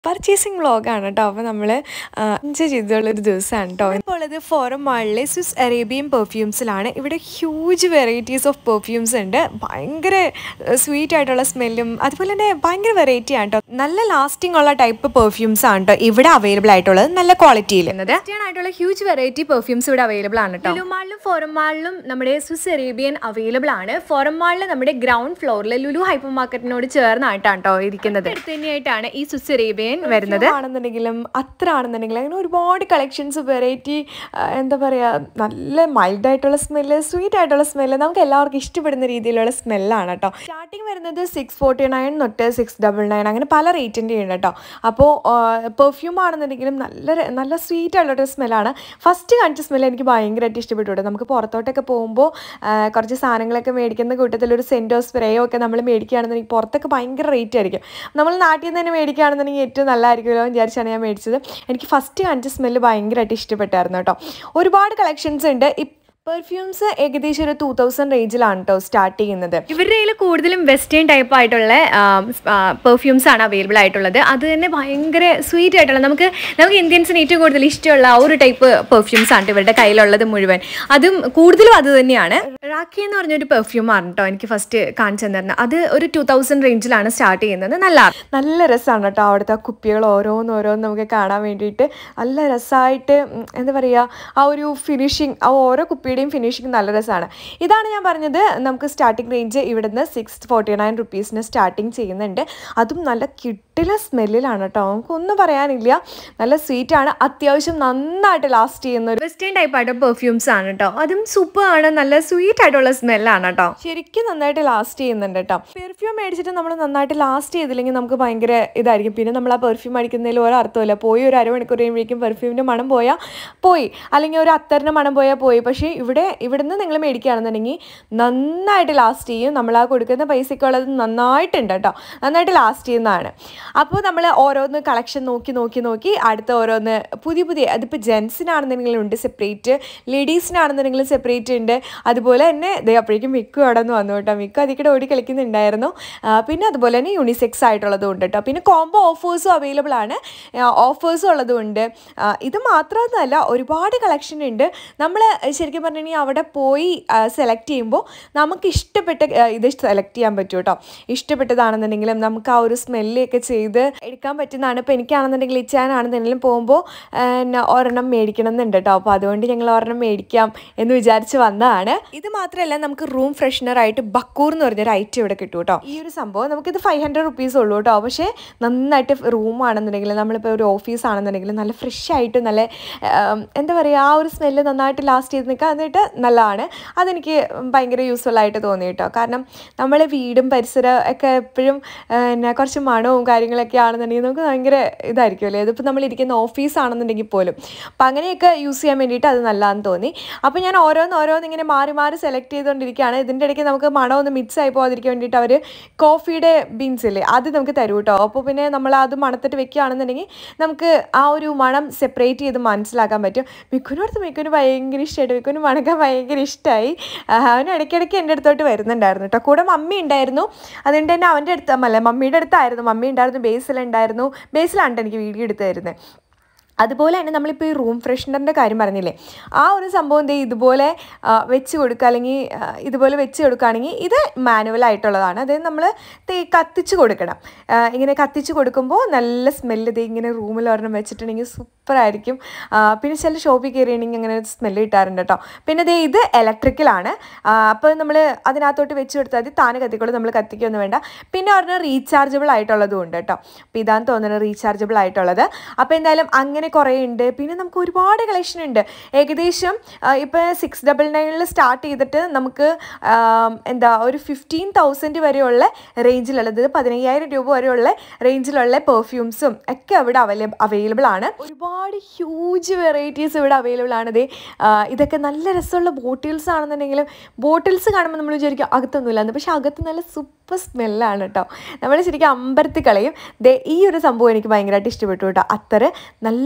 purchasing വ്ളോഗാണ് കേട്ടോ അപ്പോൾ നമ്മൾ എൻജോയ് ചെയ്തുള്ളൊരു ദിവസമാണ് കേട്ടോ ഇപ്പോൾ ഉള്ളത് ഫോറം മാളിലെ സ്വിസ് അറേബ്യൻ പെർഫ്യൂംസിലാണ് ഇവിടെ ഹ്യൂജ് വെറൈറ്റീസ് ഓഫ് പെർഫ്യൂംസ് ഉണ്ട് ഭയങ്കര സ്വീറ്റ് ആയിട്ടുള്ള സ്മെല്ലും അതുപോലെ തന്നെ ഭയങ്കര വെറൈറ്റി ആണ് കേട്ടോ നല്ല ലാസ്റ്റിംഗ് ഉള്ള ടൈപ്പ് പെർഫ്യൂംസ് ആണ് കേട്ടോ ഇവിടെ അവൈലബിൾ ആയിട്ടുള്ളത് നല്ല ക്വാളിറ്റിയിൽ ആയിട്ടുള്ള ഹ്യൂജ് വെറൈറ്റി പെർഫ്യൂംസ് ഇവിടെ അവൈലബിൾ ആണ് കേട്ടോ മാളിലും ഫോറം മാളിലും നമ്മുടെ സ്വിസ് അറേബ്യൻ അവൈലബിൾ ആണ് ഫോറം മാളിൽ നമ്മുടെ ഗ്രൗണ്ട് ഫ്ലോറിൽ ലുലു ഹൈപ്പർ മാർക്കറ്റിനോട് ചേർന്നായിട്ടാണ് കേട്ടോ ഇരിക്കുന്നത് അടുത്ത് തന്നെയായിട്ടാണ് ഈ സ്വിസ് അറേബ്യൻ വരുന്നത് ആണെന്നുണ്ടെങ്കിലും അത്ര ആണെന്നുണ്ടെങ്കിലും അങ്ങനെ ഒരുപാട് കളക്ഷൻസ് വെറൈറ്റി എന്താ പറയുക നല്ല മൈൽഡ് ആയിട്ടുള്ള സ്മെല്ല് സ്വീറ്റ് ആയിട്ടുള്ള സ്മെല്ല് നമുക്ക് എല്ലാവർക്കും ഇഷ്ടപ്പെടുന്ന രീതിയിലുള്ള സ്മെല്ലാണ് കേട്ടോ സ്റ്റാർട്ടിങ് വരുന്നത് സിക്സ് ഫോർട്ടി നയൻ തൊട്ട് സിക്സ് ഡബിൾ നയൻ അങ്ങനെ പല റേറ്റിൻ്റെ ഉണ്ട് കേട്ടോ അപ്പോൾ പെർഫ്യൂം ആണെന്നുണ്ടെങ്കിലും നല്ല ര- നല്ല സ്വീറ്റ് ആയിട്ടുള്ള സ്മെല്ലാണ് ഫസ്റ്റ് കാണിച്ച സ്മെല്ല് എനിക്ക് ഭയങ്കരമായിട്ട് ഇഷ്ടപ്പെട്ടു കേട്ടോ നമുക്ക് പുറത്തോട്ടൊക്കെ പോകുമ്പോൾ കുറച്ച് സാധനങ്ങളൊക്കെ മേടിക്കുന്ന കൂട്ടത്തിൽ ഒരു സെൻറ്റോ സ്പ്രേയോ ഒക്കെ നമ്മൾ മേടിക്കുകയാണെന്നുണ്ടെങ്കിൽ പുറത്തൊക്കെ ഭയങ്കര റേറ്റ് ആയിരിക്കും നമ്മൾ നാട്ടിൽ നിന്ന് തന്നെ മേടിക്കുകയാണെന്നുണ്ടെങ്കിൽ ഏറ്റവും നല്ലതായിരിക്കുമല്ലോ എന്ന് വിചാരിച്ചാണ് ഞാൻ മേടിച്ചത് എനിക്ക് ഫസ്റ്റ് കാണിച്ച സ്മെല്ല് ഭയങ്കരമായിട്ട് ഇഷ്ടപ്പെട്ടായിരുന്നു കേട്ടോ ഒരുപാട് കളക്ഷൻസ് ഉണ്ട് ഇപ്പം പെർഫ്യൂംസ് ഏകദേശം ഒരു ടൂ തൗസൻഡ് റേഞ്ചിലാണ് കേട്ടോ സ്റ്റാർട്ട് ചെയ്യുന്നത് ഇവരുടെ കയ്യിൽ കൂടുതലും വെസ്റ്റേൺ ടൈപ്പ് ആയിട്ടുള്ള പെർഫ്യൂംസ് ആണ് അവൈലബിൾ ആയിട്ടുള്ളത് അത് തന്നെ ഭയങ്കര സ്വീറ്റ് ആയിട്ടുള്ള നമുക്ക് നമുക്ക് ഇന്ത്യൻസിന് ഏറ്റവും കൂടുതൽ ഇഷ്ടമുള്ള ആ ഒരു ടൈപ്പ് പെർഫ്യൂംസ് ആണ് ഇവരുടെ കയ്യിലുള്ളത് മുഴുവൻ അതും കൂടുതലും അത് തന്നെയാണ് റാക്കി എന്ന് പറഞ്ഞൊരു പെർഫ്യൂം ആണ് കേട്ടോ എനിക്ക് ഫസ്റ്റ് കാണിച്ചു തന്നിരുന്നത് അത് ഒരു ടൂ തൗസൻഡ് റേഞ്ചിലാണ് സ്റ്റാർട്ട് ചെയ്യുന്നത് നല്ല നല്ല രസമാണ് കേട്ടോ അവിടുത്തെ ആ കുപ്പികൾ ഓരോന്ന് ഓരോന്ന് നമുക്ക് കാണാൻ വേണ്ടിയിട്ട് നല്ല രസമായിട്ട് ഉം, എന്താ പറയുക ആ ഒരു ഫിനിഷിങ് ആ ഓരോ കുപ്പിയുടെയും ഫിനിഷിങ് നല്ല രസമാണ് ഇതാണ് ഞാൻ പറഞ്ഞത് നമുക്ക് സ്റ്റാർട്ടിംഗ് റേഞ്ച് ഇവിടുന്ന് സിക്സ് ഫോർട്ടി നയൻ റുപ്പീസിന് സ്റ്റാർട്ടിങ് ചെയ്യുന്നുണ്ട് അതും നല്ല കിട്ടില സ്മെല്ലിലാണ് കേട്ടോ നമുക്കൊന്നും പറയാനില്ല നല്ല സ്വീറ്റ് ആണ് അത്യാവശ്യം നന്നായിട്ട് ലാസ്റ്റ് ചെയ്യുന്ന ഒരു വെസ്റ്റേൺ ടൈപ്പ് ആയിട്ട് പെർഫ്യൂംസ് ആണ് കേട്ടോ അതും സൂപ്പർ ആണ് നല്ല സ്വീറ്റ് ആയിട്ടുള്ള സ്മെല്ലാണ് കേട്ടോ ശരിക്കും നന്നായിട്ട് ലാസ്റ്റ് ചെയ്യുന്നുണ്ട് കേട്ടോ പെർഫ്യൂം മേടിച്ചിട്ട് നമ്മൾ നന്നായിട്ട് ലാസ്റ്റ് ചെയ്തില്ലെങ്കിൽ നമുക്ക് ഭയങ്കര ഇതായിരിക്കും പിന്നെ നമ്മൾ ആ പെർഫ്യൂം അടിക്കുന്നതിൽ ഒരു അർത്ഥമില്ല പോയി ഒരു അരമണിക്കൂർ കഴിയുമ്പോഴേക്കും പെർഫ്യൂമിൻ്റെ മണം പോയാൽ പോയി അല്ലെങ്കിൽ ഒരു അത്തറിൻ്റെ മണം പോയാൽ പോയി പക്ഷേ ഇവിടെ ഇവിടുന്ന് നിങ്ങൾ മേടിക്കുകയാണെന്നുണ്ടെങ്കിൽ നന്നായിട്ട് ലാസ്റ്റ് ചെയ്യും നമ്മൾ ആ കൊടുക്കുന്ന പൈസയ്ക്കുള്ളത് നന്നായിട്ടുണ്ട് കേട്ടോ നന്നായിട്ട് ലാസ്റ്റ് ചെയ്യുന്നതാണ് അപ്പോൾ നമ്മൾ ഓരോന്ന് കളക്ഷൻ നോക്കി നോക്കി നോക്കി അടുത്ത ഓരോന്ന് പുതിയ പുതിയ അതിപ്പോൾ ജെൻസിനാണെന്നുണ്ടെങ്കിലും ഉണ്ട് സെപ്പറേറ്റ് ലേഡീസിനാണെന്നുണ്ടെങ്കിലും സെപ്പറേറ്റ് ഉണ്ട് അതുപോലെ തന്നെ ദേ അപ്പോഴേക്കും മിക്കു അവിടെ നിന്ന് വന്നു കേട്ടോ മിക്കു അതിക്കടെ ഓടി കളിക്കുന്നുണ്ടായിരുന്നു ആ, പിന്നെ അതുപോലെ തന്നെ യൂണിസെക്സ് ആയിട്ടുള്ളതും ഉണ്ട് കേട്ടോ പിന്നെ കോംബോ ഓഫേഴ്സും അവൈലബിൾ ആണ് ഓഫേഴ്സും ഉള്ളതും ഉണ്ട് ആ, ഇത് മാത്രമൊന്നുമല്ല ഒരുപാട് കളക്ഷൻ ഉണ്ട് നമ്മൾ ശരിക്കും പറഞ്ഞിട്ടുണ്ടെങ്കിൽ അവിടെ പോയി സെലക്ട് ചെയ്യുമ്പോൾ നമുക്ക് ഇഷ്ടപ്പെട്ട ആ, ഇത് സെലക്ട് ചെയ്യാൻ പറ്റും കേട്ടോ ഇഷ്ടപ്പെട്ടതാണെന്നുണ്ടെങ്കിലും നമുക്ക് ആ ഒരു സ്മെല്ലൊക്കെ ചെയ്ത് എടുക്കാൻ പറ്റുന്നതാണ് ഇപ്പോൾ എനിക്കാണെന്നുണ്ടെങ്കിൽ ഇച്ചാനാണെന്നുണ്ടെങ്കിലും പോകുമ്പോൾ ഒരെണ്ണം മേടിക്കണം എന്നുണ്ട് കേട്ടോ അപ്പോൾ അതുകൊണ്ട് ഞങ്ങൾ ഒരെണ്ണം മേടിക്കാം എന്ന് വിചാരിച്ച് വന്നതാണ് ഇത് മാത്രമല്ല നമുക്ക് റൂം ഫ്രഷ്നർ ആയിട്ട് ബക്കൂർ എന്ന് പറഞ്ഞൊരു ഐറ്റം ഇവിടെ കിട്ടും കേട്ടോ ഈ ഒരു സംഭവം നമുക്കിത് ഫൈവ് ഹൺഡ്രഡ് റുപ്പീസ് ഉള്ളൂ കേട്ടോ പക്ഷേ നന്നായിട്ട് റൂം ആണെന്നുണ്ടെങ്കിൽ നമ്മളിപ്പോൾ ഒരു ഓഫീസ് ആണെന്നുണ്ടെങ്കിൽ നല്ല ഫ്രഷ് ആയിട്ട് നല്ല ആം, എന്താ പറയുക ആ ഒരു സ്മെല്ല് നന്നായിട്ട് ലാസ്റ്റ് ചെയ്ത് നിൽക്കുക എന്നിട്ട് നല്ലതാണ് അതെനിക്ക് ഭയങ്കര യൂസ്ഫുൾ ആയിട്ട് തോന്നി കേട്ടോ കാരണം നമ്മളെ വീടും പരിസരം ഒക്കെ എപ്പോഴും പിന്നെ കുറച്ച് മണവും കാര്യങ്ങളൊക്കെ ആണെന്നുണ്ടെങ്കിൽ നമുക്ക് ഭയങ്കര ഇതായിരിക്കുമല്ലേ ഇതിപ്പോൾ നമ്മൾ ഇരിക്കുന്ന ഓഫീസ് ആണെന്നുണ്ടെങ്കിൽ പോലും അപ്പം അങ്ങനെയൊക്കെ യൂസ് ചെയ്യാൻ വേണ്ടിയിട്ട് അത് നല്ലതാണെന്ന് തോന്നി അപ്പോൾ ഞാൻ ഓരോന്ന് ഓരോന്ന് ഇങ്ങനെ മാറി മാറി സെലക്ട് ചെയ്തുകൊണ്ടിരിക്കുകയാണ് ഇതിൻ്റെ ഇടയ്ക്ക് നമുക്ക് മണം ഒന്ന് മിക്സ് ആയി പോകാതിരിക്കാൻ വേണ്ടിയിട്ട് അവർ കോഫിയുടെ ബീൻസ് ഇല്ലേ അത് നമുക്ക് തരും കേട്ടോ അപ്പോൾ പിന്നെ നമ്മൾ അത് മണത്തിട്ട് വെക്കുകയാണെന്നുണ്ടെങ്കിൽ നമുക്ക് ആ ഒരു മണം സെപ്പറേറ്റ് ചെയ്ത് മനസ്സിലാക്കാൻ പറ്റും മിക്കുനോടത്ത് മിക്കുന് ഭയങ്കര ഇഷ്ടമായിട്ട് മിക്കുന് മണക്കാൻ ഭയങ്കര ഇഷ്ടമായി അവൻ ഇടയ്ക്കിടയ്ക്ക് എൻ്റെ അടുത്തോട്ട് വരുന്നുണ്ടായിരുന്നു കേട്ടോ കൂടെ മമ്മി ഉണ്ടായിരുന്നു അതുകൊണ്ട് തന്നെ അവൻ്റെ അടുത്ത് അല്ല മമ്മിയുടെ അടുത്തായിരുന്നു മമ്മി ഉണ്ടായിരുന്നു ബേസിലുണ്ടായിരുന്നു ബേസിലാണ് എനിക്ക് വീഡിയോ എടുത്ത് തരുന്നത് അതുപോലെ തന്നെ നമ്മളിപ്പോൾ ഈ റൂം ഫ്രഷ്നറിൻ്റെ കാര്യം പറഞ്ഞില്ലേ ആ ഒരു സംഭവം ദേ ഇതുപോലെ ആ, വെച്ച് കൊടുക്കുക അല്ലെങ്കിൽ ആ, ഇതുപോലെ വെച്ച് കൊടുക്കുകയാണെങ്കിൽ ഇത് മാനുവൽ ആയിട്ടുള്ളതാണ് അതായത് നമ്മൾ തേ കത്തിച്ച് കൊടുക്കണം ആ, ഇങ്ങനെ കത്തിച്ച് കൊടുക്കുമ്പോൾ നല്ല സ്മെല്ല് ദേ ഇങ്ങനെ റൂമിൽ ഒരെണ്ണം വെച്ചിട്ടുണ്ടെങ്കിൽ സൂപ്പറായിരിക്കും പിന്നെ ചില ഷോപ്പിൽ കയറിയാണെങ്കിൽ അങ്ങനെ സ്മെല്ല് കിട്ടാറുണ്ട് കേട്ടോ പിന്നെ ദേ ഇത് ഇലക്ട്രിക്കലാണ് അപ്പോൾ നമ്മൾ അതിനകത്തോട്ട് വെച്ച് കൊടുത്താൽ മതി താനെ കത്തിക്കോളും നമ്മൾ കത്തിക്കൊന്നും വേണ്ട പിന്നെ ഒരെണ്ണം റീചാർജബിൾ ആയിട്ടുള്ളതും ഉണ്ട് കേട്ടോ അപ്പോൾ ഇതാന്ന് തോന്നുന്നത് റീചാർജബിൾ ആയിട്ടുള്ളത് അപ്പോൾ എന്തായാലും അങ്ങനെ കുറേ ഉണ്ട് പിന്നെ നമുക്ക് ഒരുപാട് കളക്ഷൻ ഉണ്ട് ഏകദേശം ഇപ്പോൾ സിക്സ് ഡബിൾ നയനിൽ സ്റ്റാർട്ട് ചെയ്തിട്ട് നമുക്ക് ആം, എന്താ ഒരു ഫിഫ്റ്റീൻ തൗസൻഡ് വരെയുള്ള റേഞ്ചിലുള്ളത് പതിനയ്യായിരം രൂപ വരെയുള്ള റേഞ്ചിലുള്ള പെർഫ്യൂംസും ഒക്കെ അവിടെ അവൈലബിൾ അവൈലബിൾ ആണ് ഒരുപാട് ഹ്യൂജ് വെറൈറ്റീസ് ഇവിടെ അവൈലബിൾ ആണ് ദേ ആ, ഇതൊക്കെ നല്ല രസമുള്ള ബോട്ടിൽസ് ആണെന്നുണ്ടെങ്കിലും ബോട്ടിൽസ് കാണുമ്പോൾ നമ്മൾ വിചാരിക്കും അകത്തൊന്നുമില്ല എന്ന് പക്ഷെ അകത്ത് നല്ല സൂപ്പർ സ്മെല്ലാണ് കേട്ടോ നമ്മൾ ശരിക്കും അമ്പരത്തി കളയും ദേ ഈ ഒരു സംഭവം എനിക്ക് ഭയങ്കരമായിട്ട് ഇഷ്ടപ്പെട്ടു കേട്ടോ അത്തറ് നല്ല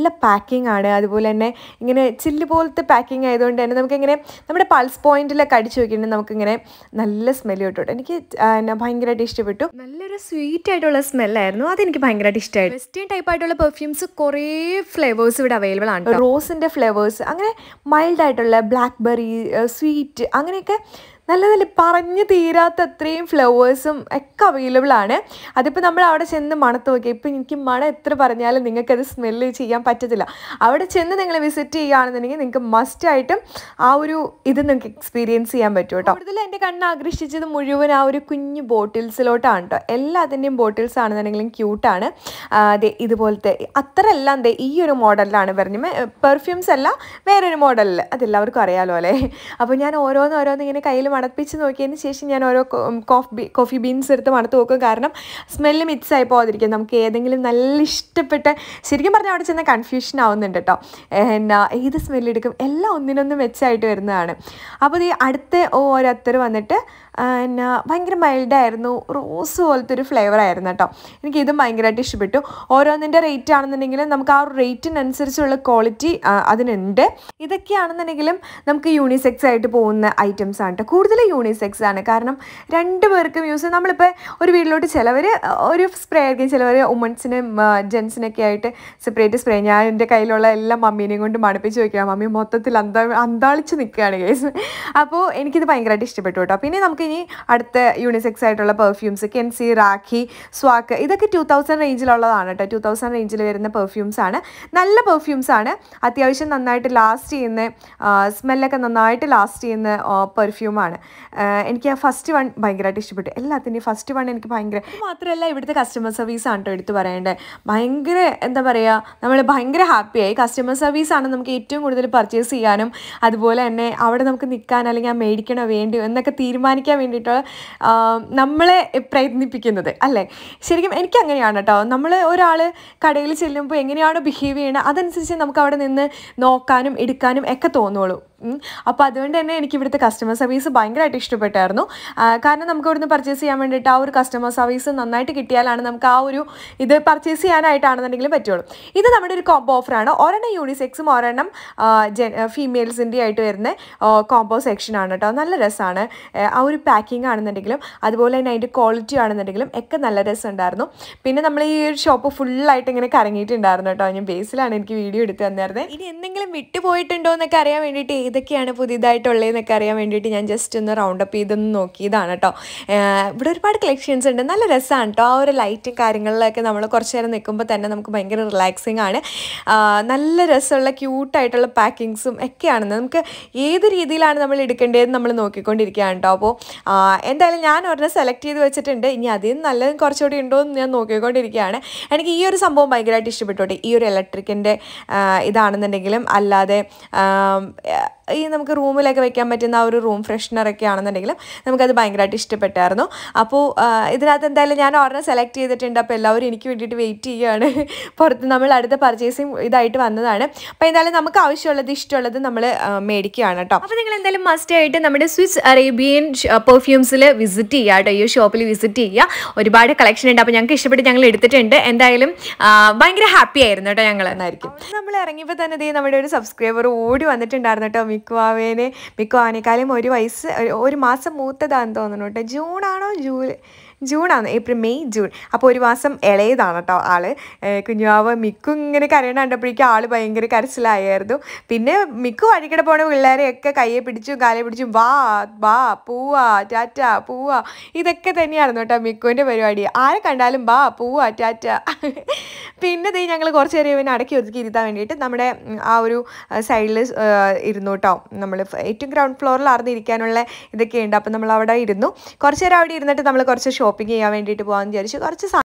നല്ല പാക്കിംഗ് ആണ് അതുപോലെ തന്നെ ഇങ്ങനെ ചില്ല് പോലത്തെ പാക്കിംഗ് ആയതുകൊണ്ട് തന്നെ നമുക്കിങ്ങനെ നമ്മുടെ പൾസ് പോയിന്റിലൊക്കെ അടിച്ചു നോക്കിയിട്ടുണ്ടെങ്കിൽ നമുക്കിങ്ങനെ നല്ല സ്മെല്ല് കിട്ടും എനിക്ക് എന്നെ ഭയങ്കരമായിട്ട് ഇഷ്ടപ്പെട്ടു നല്ലൊരു സ്വീറ്റ് ആയിട്ടുള്ള സ്മെല്ലായിരുന്നു അതെനിക്ക് ഭയങ്കരമായിട്ട് ഇഷ്ടമായി വെസ്റ്റേൺ ടൈപ്പ് ആയിട്ടുള്ള പെർഫ്യൂംസ് കുറേ ഫ്ലേവേഴ്സ് ഇവിടെ അവൈലബിൾ ആണ് റോസിൻ്റെ ഫ്ലേവേഴ്സ് അങ്ങനെ മൈൽഡ് ആയിട്ടുള്ള ബ്ലാക്ക്ബെറി സ്വീറ്റ് അങ്ങനെയൊക്കെ നല്ല നല്ല പറഞ്ഞു തീരാത്ത അത്രയും ഫ്ലവേഴ്സും ഒക്കെ അവൈലബിൾ ആണ് അതിപ്പോൾ നമ്മൾ അവിടെ ചെന്ന് മണത്ത് നോക്കി ഇപ്പം എനിക്ക് മണം എത്ര പറഞ്ഞാലും നിങ്ങൾക്കത് സ്മെല്ല് ചെയ്യാൻ പറ്റത്തില്ല അവിടെ ചെന്ന് നിങ്ങൾ വിസിറ്റ് ചെയ്യുകയാണെന്നുണ്ടെങ്കിൽ നിങ്ങൾക്ക് മസ്റ്റായിട്ടും ആ ഒരു ഇത് നിങ്ങൾക്ക് എക്സ്പീരിയൻസ് ചെയ്യാൻ പറ്റും കേട്ടോ കൂടുതൽ എൻ്റെ കണ്ണ് ആകർഷിച്ചത് മുഴുവൻ ആ ഒരു കുഞ്ഞു ബോട്ടിൽസിലോട്ടാണ് കേട്ടോ എല്ലാത്തിൻ്റെയും ബോട്ടിൽസ് ആണെന്നുണ്ടെങ്കിലും ക്യൂട്ടാണ് അതെ ഇതുപോലത്തെ അത്ര എല്ലാം ദേ ഈ ഒരു മോഡലിലാണ് പറഞ്ഞത് പെർഫ്യൂംസ് അല്ല വേറൊരു മോഡലിൽ അതെല്ലാവർക്കും അറിയാലോ അല്ലേ അപ്പോൾ ഞാൻ ഓരോന്ന് ഓരോന്ന് ഇങ്ങനെ കയ്യിൽ മണപ്പിച്ച് നോക്കിയതിന് ശേഷം ഞാൻ ഓരോ കോഫി കോഫി ബീൻസ് എടുത്ത് മണത്ത് നോക്കും കാരണം സ്മെല്ല് മിക്സ് ആയി പോകാതിരിക്കും നമുക്ക് ഏതെങ്കിലും നല്ല ഇഷ്ടപ്പെട്ട ശരിക്കും പറഞ്ഞാൽ അവിടെ ചെന്ന കൺഫ്യൂഷൻ ആവുന്നുണ്ട് കേട്ടോ എന്നാ ഏത് സ്മെല്ല് എടുക്കും എല്ലാം ഒന്നിനൊന്നും മെച്ചമായിട്ട് വരുന്നതാണ് അപ്പോൾ ഈ അടുത്ത ഓരോരുത്തർ വന്നിട്ട് എന്നാ ഭയങ്കര മൈൽഡായിരുന്നു റോസ് പോലത്തെ ഒരു ഫ്ലേവർ ആയിരുന്നു കേട്ടോ എനിക്ക് ഇതും ഭയങ്കരമായിട്ട് ഇഷ്ടപ്പെട്ടു ഓരോന്നിൻ്റെ റേറ്റ് ആണെന്നുണ്ടെങ്കിൽ നമുക്ക് ആ ഒരു റേറ്റിനനുസരിച്ചുള്ള ക്വാളിറ്റി അതിനുണ്ട് ഇതൊക്കെയാണെന്നുണ്ടെങ്കിലും നമുക്ക് യൂണിസെക്സ് ആയിട്ട് പോകുന്ന ഐറ്റംസ് ആണ് കേട്ടോ കൂടുതൽ യൂണിസെക്സ് ആണ് കാരണം രണ്ട് പേർക്കും യൂസ് നമ്മളിപ്പോൾ ഒരു വീട്ടിലോട്ട് ചിലവർ ഒരു സ്പ്രേ ആയിരിക്കും ചിലവർ വുമൻസിനും ജെൻസിനൊക്കെ ആയിട്ട് സെപ്പറേറ്റ് സ്പ്രേ ഞാൻ എൻ്റെ കയ്യിലുള്ള എല്ലാ മമ്മീനെയും കൊണ്ട് മണപ്പിച്ച് വയ്ക്കുക മമ്മി മൊത്തത്തിൽ അന്താ അന്താളിച്ച് നിൽക്കുകയാണ് കേസ് അപ്പോൾ എനിക്കിത് ഭയങ്കരമായിട്ട് ഇഷ്ടപ്പെട്ടു കേട്ടോ പിന്നെ നമുക്ക് ഇനി അടുത്ത യൂണിസെക്സ് ആയിട്ടുള്ള പെർഫ്യൂംസ് കെൻസി റാഖി സ്വാക്ക് ഇതൊക്കെ ടു തൗസൻഡ് റേഞ്ചിലുള്ളതാണ് കേട്ടോ ടു തൗസൻഡ് റേഞ്ചിൽ വരുന്ന പെർഫ്യൂംസ് ആണ് നല്ല പെർഫ്യൂംസ് ആണ് അത്യാവശ്യം നന്നായിട്ട് ലാസ്റ്റ് ചെയ്യുന്ന സ്മെല്ലൊക്കെ നന്നായിട്ട് ലാസ്റ്റ് ചെയ്യുന്ന പെർഫ്യൂമാണ് എനിക്ക് ആ ഫസ്റ്റ് വൺ ഭയങ്കരമായിട്ട് ഇഷ്ടപ്പെട്ടു എല്ലാത്തിൻ്റെയും ഫസ്റ്റ് വൺ എനിക്ക് ഭയങ്കര മാത്രമല്ല ഇവിടുത്തെ കസ്റ്റമർ സർവീസ് ആണ് കേട്ടോ എടുത്ത് പറയേണ്ടത് ഭയങ്കര എന്താ പറയുക നമ്മൾ ഭയങ്കര ഹാപ്പിയായി കസ്റ്റമർ സർവീസാണ് നമുക്ക് ഏറ്റവും കൂടുതൽ പർച്ചേസ് ചെയ്യാനും അതുപോലെ തന്നെ അവിടെ നമുക്ക് നിൽക്കാൻ അല്ലെങ്കിൽ ആ മേടിക്കണോ വേണ്ടിയോ എന്നൊക്കെ തീരുമാനിക്കാൻ വേണ്ടിയിട്ട് നമ്മളെ പ്രയത്നിപ്പിക്കുന്നത് അല്ലേ ശരിക്കും എനിക്ക് അങ്ങനെയാണ് കേട്ടോ നമ്മൾ ഒരാൾ കടയിൽ ചെല്ലുമ്പോൾ എങ്ങനെയാണോ ബിഹേവ് ചെയ്യണത് അതനുസരിച്ച് നമുക്ക് അവിടെ നിന്ന് നോക്കാനും എടുക്കാനും ഒക്കെ തോന്നുള്ളൂ അപ്പോൾ അതുകൊണ്ട് തന്നെ എനിക്ക് ഇവിടുത്തെ കസ്റ്റമർ സർവീസ് ഭയങ്കരമായിട്ട് ഇഷ്ടപ്പെട്ടായിരുന്നു കാരണം നമുക്ക് ഇവിടുന്ന് പർച്ചേസ് ചെയ്യാൻ വേണ്ടിയിട്ട് ആ ഒരു കസ്റ്റമർ സർവീസ് നന്നായിട്ട് കിട്ടിയാലാണ് നമുക്ക് ആ ഒരു ഇത് പർച്ചേസ് ചെയ്യാനായിട്ടാണെന്നുണ്ടെങ്കിലും പറ്റുള്ളൂ ഇത് നമ്മുടെ ഒരു കോംബോ ഓഫറാണ് ഒരെണ്ണം യൂണിസെക്സും ഒരെണ്ണം ജെ ഫീമെയിൽസിൻ്റെ ആയിട്ട് വരുന്ന കോംബോ സെക്ഷനാണ് കേട്ടോ നല്ല രസമാണ് ആ ഒരു പാക്കിംഗ് ആണെന്നുണ്ടെങ്കിലും അതുപോലെ തന്നെ അതിൻ്റെ ക്വാളിറ്റി ആണെന്നുണ്ടെങ്കിലും ഒക്കെ നല്ല രസമുണ്ടായിരുന്നു പിന്നെ നമ്മൾ ഈ ഒരു ഷോപ്പ് ഫുള്ളായിട്ട് ഇങ്ങനെ കറങ്ങിയിട്ടുണ്ടായിരുന്നു കേട്ടോ ഞാൻ ബേസിലാണ് എനിക്ക് വീഡിയോ എടുത്ത് തന്നായിരുന്നത് ഇനി എന്തെങ്കിലും വിട്ടുപോയിട്ടുണ്ടോ എന്നൊക്കെ അറിയാൻ വേണ്ടിയിട്ട് ഏതൊക്കെയാണ് പുതിയതായിട്ടുള്ളതെന്നൊക്കെ അറിയാൻ വേണ്ടിയിട്ട് ഞാൻ ജസ്റ്റ് ഒന്ന് റൗണ്ട് അപ്പ് ചെയ്തൊന്ന് നോക്കിയതാണ് കേട്ടോ ഇവിടെ ഒരുപാട് കളക്ഷൻസ് ഉണ്ട് നല്ല രസമാണ് കേട്ടോ ആ ഒരു ലൈറ്റും കാര്യങ്ങളിലൊക്കെ നമ്മൾ കുറച്ച് നേരം നിൽക്കുമ്പോൾ തന്നെ നമുക്ക് ഭയങ്കര റിലാക്സിങ് ആണ് നല്ല രസമുള്ള ക്യൂട്ടായിട്ടുള്ള പാക്കിങ്സും ഒക്കെയാണ് നമുക്ക് ഏത് രീതിയിലാണ് നമ്മൾ എടുക്കേണ്ടതെന്ന് നമ്മൾ നോക്കിക്കൊണ്ടിരിക്കുകയാണ് കേട്ടോ അപ്പോൾ എന്തായാലും ഞാൻ ഒരെണ്ണം സെലക്ട് ചെയ്ത് വെച്ചിട്ടുണ്ട് ഇനി അതിൽ നല്ലതും കുറച്ചുകൂടി ഉണ്ടോ എന്ന് ഞാൻ നോക്കിക്കൊണ്ടിരിക്കുകയാണ് എനിക്ക് ഈ ഒരു സംഭവം ഭയങ്കരമായിട്ട് ഇഷ്ടപ്പെട്ടോട്ടെ ഈ ഒരു ഇലക്ട്രിക്കിൻ്റെ ഇതാണെന്നുണ്ടെങ്കിലും അല്ലാതെ ഈ നമുക്ക് റൂമിലൊക്കെ വെക്കാൻ പറ്റുന്ന ആ ഒരു റൂം ഫ്രഷ്നറൊക്കെ ആണെന്നുണ്ടെങ്കിലും നമുക്കത് ഭയങ്കരമായിട്ട് ഇഷ്ടപ്പെട്ടായിരുന്നു അപ്പോൾ ഇതിനകത്ത് എന്തായാലും ഞാൻ ഓർഡർ സെലക്ട് ചെയ്തിട്ടുണ്ട് അപ്പോൾ എല്ലാവരും എനിക്ക് വേണ്ടിയിട്ട് വെയിറ്റ് ചെയ്യുകയാണ് പുറത്ത് നമ്മൾ അടുത്ത പർച്ചേസിങ് ഇതായിട്ട് വന്നതാണ് അപ്പോൾ എന്തായാലും നമുക്ക് ആവശ്യമുള്ളത് ഇഷ്ടമുള്ളത് നമ്മൾ മേടിക്കുകയാണ് കേട്ടോ അപ്പോൾ നിങ്ങൾ എന്തായാലും മസ്റ്റ് ആയിട്ട് നമ്മുടെ സ്വിസ് അറേബ്യൻ പെർഫ്യൂംസിൽ വിസിറ്റ് ചെയ്യുക കേട്ടോ ഈ ഷോപ്പിൽ വിസിറ്റ് ചെയ്യുക ഒരുപാട് കളക്ഷൻ ഉണ്ട് അപ്പോൾ ഞങ്ങൾക്ക് ഇഷ്ടപ്പെട്ട് ഞങ്ങൾ എടുത്തിട്ടുണ്ട് എന്തായാലും ഭയങ്കര ഹാപ്പി ആയിരുന്നു കേട്ടോ ഞങ്ങൾ എന്നായിരിക്കും നമ്മൾ ഇറങ്ങിയപ്പോൾ തന്നെ ഇതേ നമ്മുടെ ഒരു സബ്സ്ക്രൈബർ ഓടി വന്നിട്ടുണ്ടായിരുന്നു കേട്ടോ മിക്കുവാവേനെ മിക്കുവാനേക്കാളും ഒരു വയസ്സ് ഒരു മാസം മൂത്തതാണെന്ന് തോന്നുന്നു കേട്ടോ ജൂണാണോ ജൂലൈ ജൂണാണ് ഏപ്രിൽ മെയ് ജൂൺ അപ്പോൾ ഒരു മാസം ഇളയതാണ് കേട്ടോ ആള് കുഞ്ഞുവാവ് മിക്കു ഇങ്ങനെ കരയണ കണ്ടപ്പോഴേക്കും ആള് ഭയങ്കര കരച്ചിലായിരുന്നു പിന്നെ മിക്കു വഴിക്കിടെ പോണ പിള്ളേരെയൊക്കെ കയ്യെ പിടിച്ചു കാലെ പിടിച്ചു വാ വാ പൂവാ ടാറ്റ പൂവാ ഇതൊക്കെ തന്നെയായിരുന്നു കേട്ടോ മിക്കുവിൻ്റെ പരിപാടി ആരെ കണ്ടാലും വാ പൂവാ ടാറ്റ പിന്നെ ദേ ഞങ്ങൾ കുറച്ച് നേരം ഇവനെ അടക്കി ഒതുക്കി ഇരുത്താൻ വേണ്ടിയിട്ട് നമ്മുടെ ആ ഒരു സൈഡിൽ ഇരുന്നു കേട്ടോ നമ്മൾ ഏറ്റവും ഗ്രൗണ്ട് ഫ്ലോറിലാർന്ന് ഇരിക്കാനുള്ള ഇതൊക്കെ ഉണ്ട് അപ്പം നമ്മൾ അവിടെ ഇരുന്നു കുറച്ച് നേരം അവിടെ ഇരുന്നിട്ട് നമ്മൾ കുറച്ച് ഷോപ്പിംഗ് ചെയ്യാൻ വേണ്ടിയിട്ട് പോകാമെന്ന് വിചാരിച്ചു കുറച്ച്